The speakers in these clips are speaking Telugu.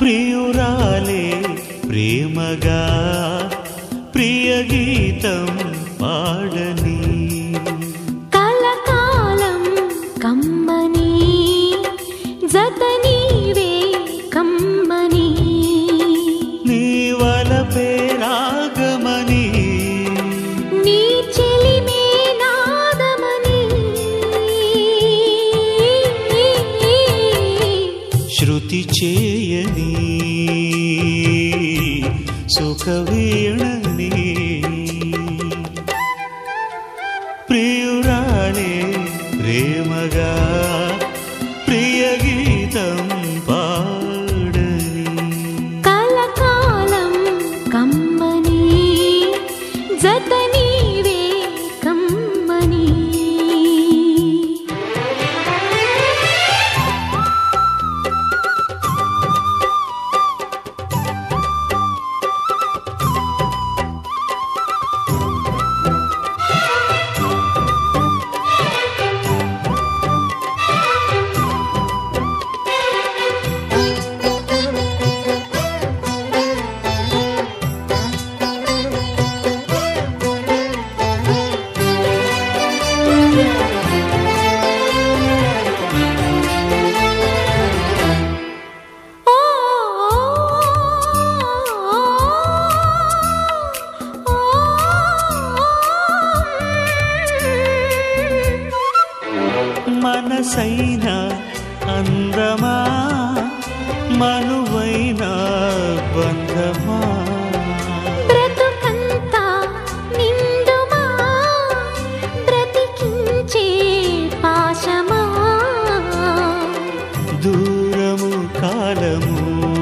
ప్రియురాలే ప్రేమగా ప్రియ గీతం పాడని కలకాలం కమ్మని జతనీవే కమ్మని నీవల పేరాగమని నీ చెలిమే నాదమని శృతి చేయని సుఖవీణని ప్రియురాలే ప్రేమగా ప్రియ గీతం పాడని కలకాలం కమ్మని జతనీవే కమ్మని ఓ మనసైన అందమా మనువైన బంధమా బ్రతుకంతా నిండుమా బ్రతికించే పాశమా దూరము కాలము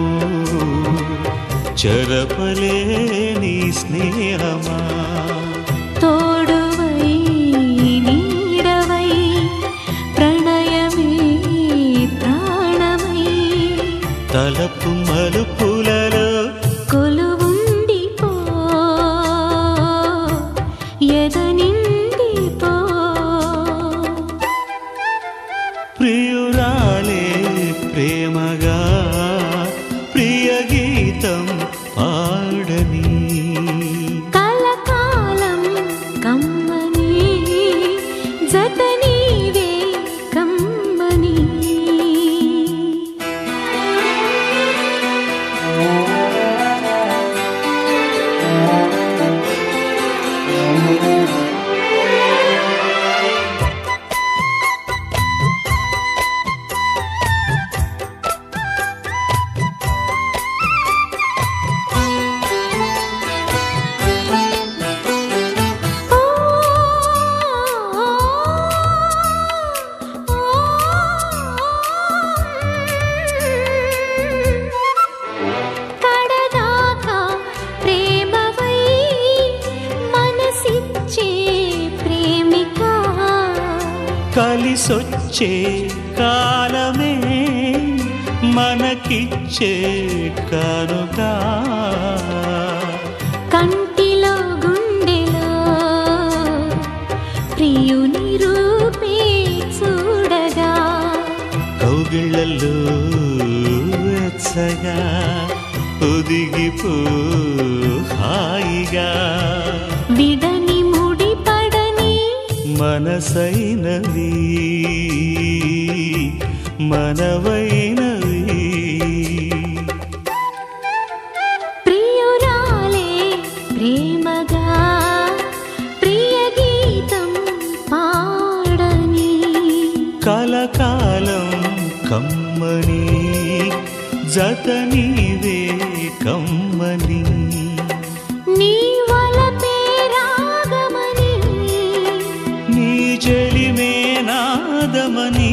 చెరపలేని స్నేహమా తోడువై నీడవై ప్రణయమే ప్రాణమై తలపు మలుపులలో కొలువుండిపో ఎదనిండిపో ప్రియురాలే ప్రేమగా ప్రియ గీతం పాడని కలకాలం కమ్మని జతనీవే కమ్మని కడదాకా ప్రేమవై మనసిచ్చే ప్రేమిక కలిసొచ్చే కాలమే మనకిచ్చే కనుక కంటిలో గుండెలో ప్రియుని రూపే చూడగా కౌగిళ్ళల్లో వెచ్చగా ఒదిగిపో హాయిగా విడని ముడిపడని మనసైనవి మనవైనవి ప్రియురాలే ప్రేమగా ప్రియ గీతం పాడని కలకాలం కమ్మని జతనీవే కమ్మని నీ వలపే రాగమని నీ చెలిమే నాదమని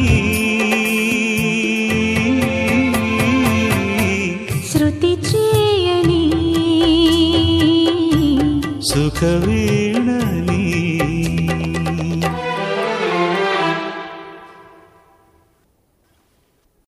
శృతి చేయని సుఖవీణని